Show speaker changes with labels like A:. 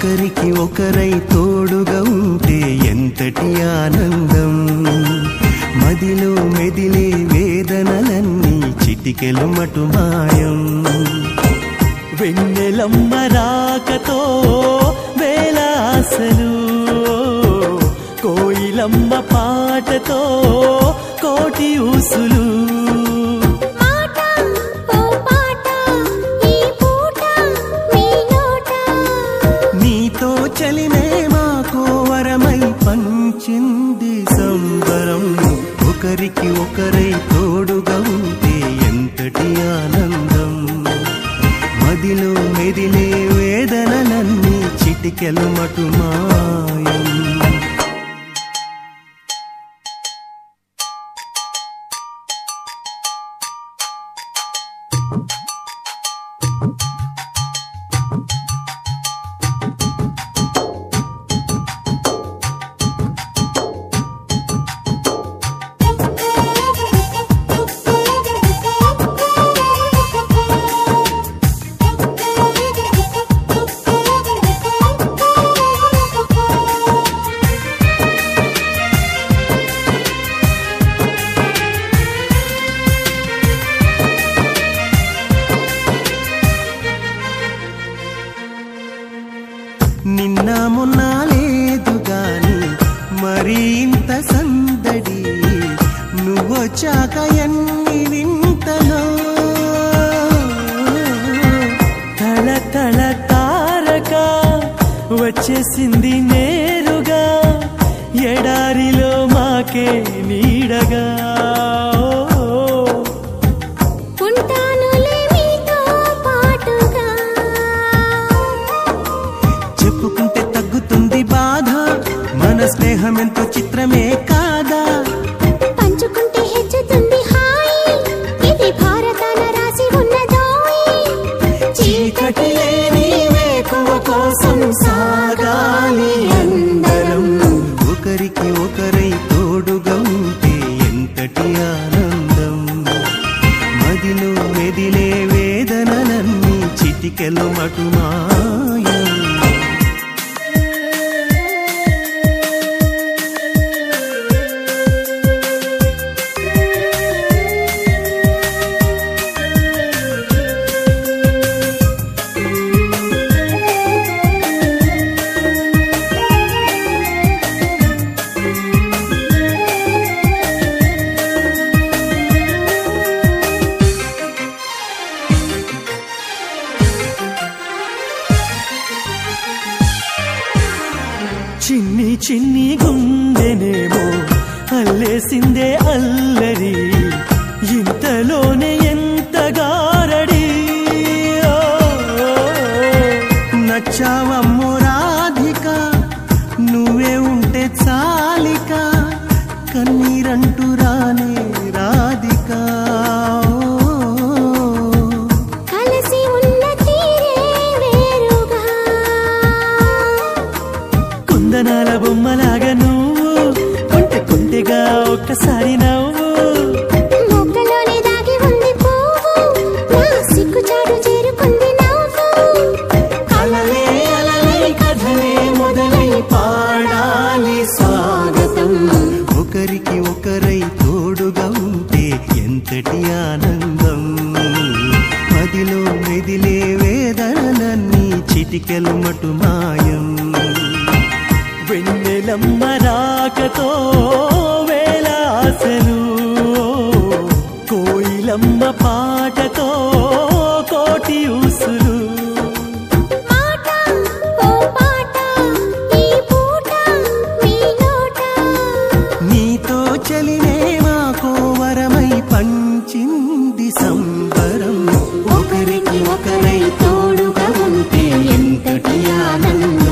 A: ఒకరికి ఒకరై తోడుగా ఉంటే ఎంతటి ఆనందం మదిలో మెదిలే వేదనలన్నీ చిటికెలు మటు మాయం వెన్నెలమ్మ రాకతో వేల ఆశలు కోయిలమ్మ పాటతో కోటి ఊసులు
B: మాట ఓ పాట ఈ పూట మీ నోట
A: నీతో చలిమే మాకు వరమై పంచింది సంబరం ఒకరికి ఒకరై తోడుగా ఉంటే ఎంతటి ఆనందం మదిలో మెదిలే వేదనలన్నీ చిటికెలు మటు మాయం నిన్న మొన్న లేదు గాని మరి ఇంత సందడి నువ్వొచ్చాక ఎన్ని వింతలో తల తల తారక వచ్చేసింది నేరుగా ఎడారిలో మాకే నీడగా ఓ,
B: ఉంటానులే మీతో పాటుగా
A: చెప్పుకుంటే తగ్గుతుంది బాధ మన స్నేహం ఎంతో చిత్రమే కాదా
B: పంచుకుంటే హెచ్చుతుంది హాయి ఇది భారతాన రాసి ఉన్నదోయి
A: చీకటి లేని వేకువ కోసం సాగాలి అందరం ఒకరికి ఒకరై తోడుగా ఉంటే ఎంతటి ఆనందం మదిలో మెదిలే వేదనలన్నీ చిటికెలు మటు మాయం చిన్ని చిన్ని గుండెనేమో అల్లేసిందే అల్లరి ఇంతలోనే ఎంత గారడి ఓ, నచ్చావమ్మో రాధిక నువ్వే ఉంటే చాలిక కన్నీరంటూ రానే రాధిక ఓ,
B: కలిసి ఉన్న తీరే వేరుగా
A: కుందనాల బొమ్మలాగా నువ్వు కొంటె కొంటెగా ఒక్కసారి నవ్వు
B: మొక్కలోనే దాగి ఉంది పువ్వు నా సిగ్గుచాటు చేరుకుంది నవ్వు
A: అలలే అలలే కథలే మొదలై పాడాలి స్వాగతం ఒకరికి ఒకరై తోడుగా ఉంటే ఎంతటి ఆనందం మదిలో మెదిలే వేదనలన్నీ చిటికెలు మటు మాయం వెన్నెలమ్మ రాకతో వేల ఆశలు కోయిలమ్మ పాటతో కోటి ఊసులు
B: మాట ఓ పాట ఈ పూట మీ నోట
A: నీతో చలినే మాకు వరమై పంచింది సంబరం ఒకరికి ఒకరై తోడుగా ఉంటే ఎంతటి ఆనందం